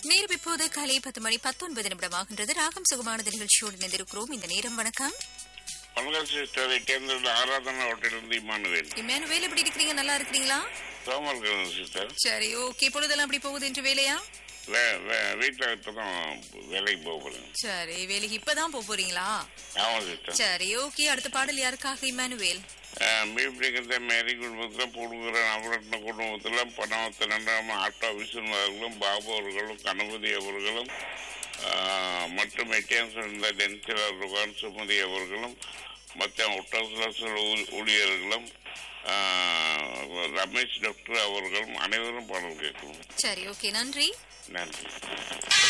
நேரம் இப்போது காலை பத்து மணி பத்தொன்பது நிமிடமாகின்றது ராகம் சுகமானது நிகழ்ச்சியோடு இணைந்திருக்கிறோம் இந்த நேரம் வணக்கம் பல்கல் சிஸ்டரை தேர்ந்தெடுத்த ஆராதனா ஹோட்டலிருந்து இமானுவேல் இம்மானுவேல் எப்படி இருக்கிறீங்க நல்லா இருக்கிறீங்களா சோமர்கள் சிஸ்டர் சரி ஓகே பொழுதெல்லாம் அப்படி போகுது என்று வேலையா வீட்டில் இப்பதான் வேலைக்கு போக போறேன் சரி வேலைக்கு இப்பதான் போக போறீங்களா ஆமாம் சிஸ்டர் சரி ஓகே அடுத்த பாடல் யாருக்காக இம்மானுவேல் மீப்பிடிக்கிற மேரி குடும்பத்தில் போடுகிற நவரத்ன குடும்பத்தில் பணவத்தை நன்றாம ஆட்டோ விஸ்வநாதர்களும் பாபு அவர்களும் கணபதி அவர்களும் ஆஹ், மற்றும் எட்டியான் சேர்ந்த டென்சிலர் ருகான் சுமதி அவர்களும் மற்ற ஒட்டல் ஊழியர்களும் ஆஹ், ரமேஷ் டாக்டர் அவர்களும் அனைவரும் பாடல் கேட்கணும் சரி ஓகே நன்றி நன்றி